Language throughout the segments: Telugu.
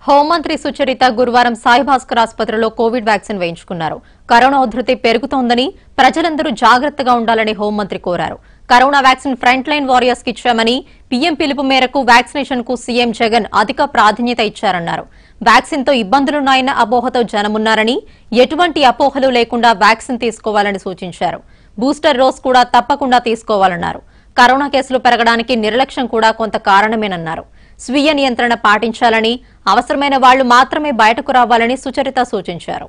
హోంమంత్రి సుచరిత గురువారం సాయిభాస్కర్ ఆసుపత్రిలో కోవిడ్ వ్యాక్సిన్ వేయించుకున్నారు కరోనా ఉధృతి పెరుగుతోందని ప్రజలందరూ జాగ్రత్తగా ఉండాలని హోంమంత్రి కోరారు corona vaccine front line warriors కి ఇచ్చామని పీఎం పిలుపు మేరకు వ్యాక్సినేషన్ కు సీఎం జగన్ అధిక ప్రాధాన్యత ఇచ్చారన్నారు వ్యాక్సిన్ తో ఇబ్బందులున్నాయన్న అపోహతో జనమున్నారని ఎటువంటి అపోహలు లేకుండా వ్యాక్సిన్ తీసుకోవాలని సూచించారు బూస్టర్ డోస్ కూడా తప్పకుండా తీసుకోవాలన్నారు కరోనా కేసులు పెరగడానికి నిర్లక్ష్యం కూడా కొంత కారణమేనన్నారు స్వీయ నియంత్రణ పాటించాలని అవసరమైన వాళ్లు మాత్రమే బయటకు రావాలని సుచరిత సూచించారు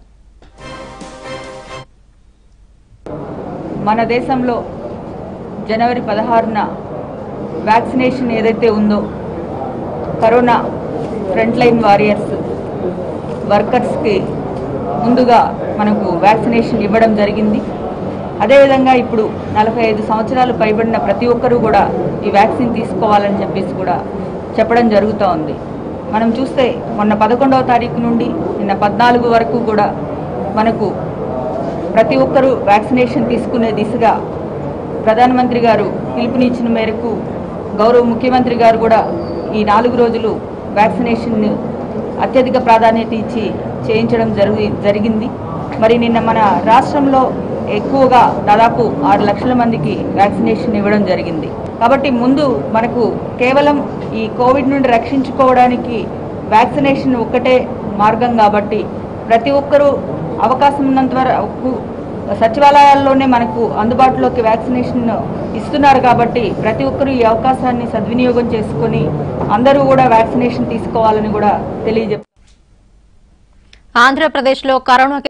మన దేశంలో జనవరి పదహారున వ్యాక్సినేషన్ ఏదైతే ఉందో కరోనా ఫ్రంట్ లైన్ వారియర్స్ వర్కర్స్కి ముందుగా మనకు వ్యాక్సినేషన్ ఇవ్వడం జరిగింది అదేవిధంగా ఇప్పుడు నలభై ఐదు సంవత్సరాలు పైబడిన ప్రతి ఒక్కరూ కూడా ఈ వ్యాక్సిన్ తీసుకోవాలని చెప్పేసి కూడా చెప్పడం జరుగుతూ ఉంది మనం చూస్తే మొన్న పదకొండవ తారీఖు నుండి నిన్న పద్నాలుగు వరకు కూడా మనకు ప్రతి ఒక్కరూ వ్యాక్సినేషన్ తీసుకునే దిశగా ప్రధానమంత్రి గారు పిలుపునిచ్చిన మేరకు గౌరవ ముఖ్యమంత్రి గారు కూడా ఈ నాలుగు రోజులు వ్యాక్సినేషన్ అత్యధిక ప్రాధాన్యత ఇచ్చి చేయించడం జరిగి జరిగింది మరి నిన్న మన రాష్ట్రంలో ఎక్కువగా దాదాపు ఆరు లక్షల మందికి వ్యాక్సినేషన్ ఇవ్వడం జరిగింది కాబట్టి ముందు మనకు కేవలం ఈ కోవిడ్ నుండి రక్షించుకోవడానికి వ్యాక్సినేషన్ ఒక్కటే మార్గం కాబట్టి ప్రతి ఒక్కరూ అవకాశం ఉన్నంత వరకు సచివాలయాల్లోనే మనకు అందుబాటులోకి వ్యాక్సినేషన్ ఇస్తున్నారు కాబట్టి ప్రతి ఒక్కరూ ఈ అవకాశాన్ని సద్వినియోగం చేసుకొని అందరూ కూడా వ్యాక్సినేషన్ తీసుకోవాలని కూడా తెలియజెప్పారు ఆంధ్రప్రదేశ్లో కరోనా